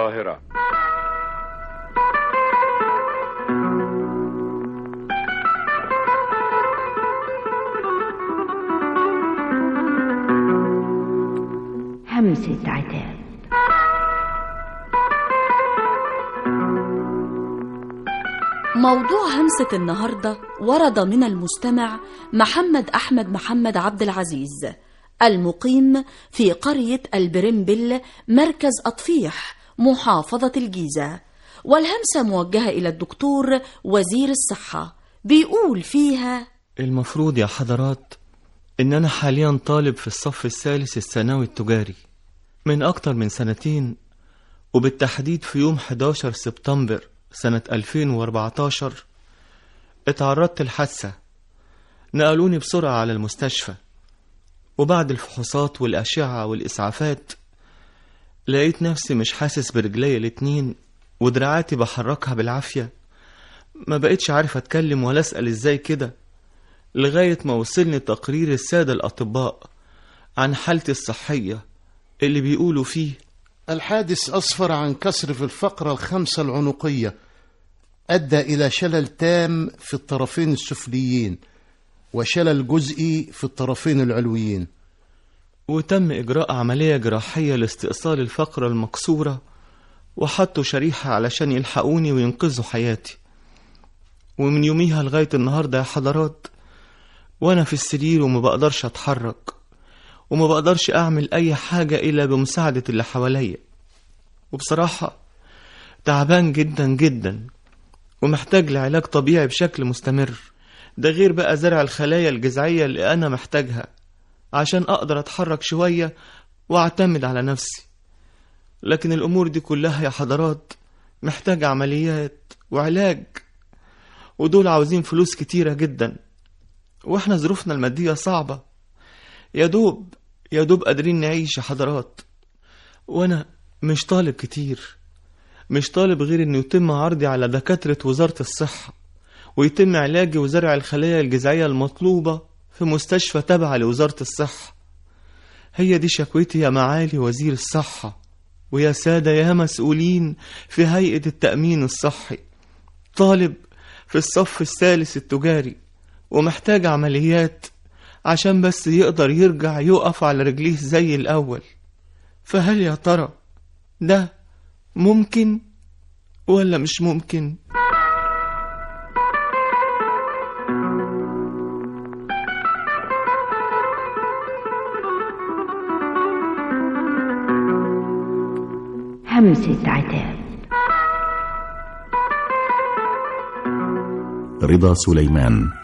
القاهرة همسة عتاب موضوع همسة النهاردة ورد من المستمع محمد أحمد محمد عبد العزيز المقيم في قرية البرمبل مركز أطفيح محافظة الجيزة والهمسة موجهة إلى الدكتور وزير الصحة بيقول فيها المفروض يا حضرات إن أنا حاليا طالب في الصف الثالث الثانوي التجاري من أكتر من سنتين وبالتحديد في يوم 11 سبتمبر سنة 2014 اتعرضت لحادثة نقلوني بسرعة على المستشفى وبعد الفحوصات والأشعة والإسعافات لقيت نفسي مش حاسس برجلي الاتنين ودراعاتي بحركها بالعافية ما بقتش عارف أتكلم ولا أسأل إزاي كده لغاية ما وصلني تقرير السادة الأطباء عن حالتي الصحية اللي بيقولوا فيه الحادث أسفر عن كسر في الفقرة الخمسة العنقية أدى إلى شلل تام في الطرفين السفليين وشلل جزئي في الطرفين العلويين وتم إجراء عملية جراحية لاستئصال الفقرة المكسورة وحطوا شريحة علشان يلحقوني وينقذوا حياتي ومن يوميها لغاية النهاردة يا حضرات وأنا في السرير وما بقدرش أتحرك وما بقدرش أعمل أي حاجة إلا بمساعدة اللي حواليا وبصراحة تعبان جدا جدا ومحتاج لعلاج طبيعي بشكل مستمر ده غير بقى زرع الخلايا الجذعية اللي أنا محتاجها عشان أقدر أتحرك شوية وأعتمد على نفسي لكن الأمور دي كلها يا حضرات محتاجة عمليات وعلاج ودول عاوزين فلوس كتيرة جدا واحنا ظروفنا المادية صعبة يا دوب يا دوب قادرين نعيش يا حضرات وانا مش طالب كتير مش طالب غير انه يتم عرضي على دكاترة وزارة الصحة ويتم علاجي وزرع الخلايا الجذعية المطلوبة في مستشفى تابعة لوزارة الصحة هي دي شكوتي يا معالي وزير الصحة ويا سادة يا مسؤولين في هيئة التأمين الصحي طالب في الصف الثالث التجاري ومحتاج عمليات عشان بس يقدر يرجع يقف على رجليه زي الأول فهل يا ترى ده ممكن ولا مش ممكن؟ همسة عتاب رضا سليمان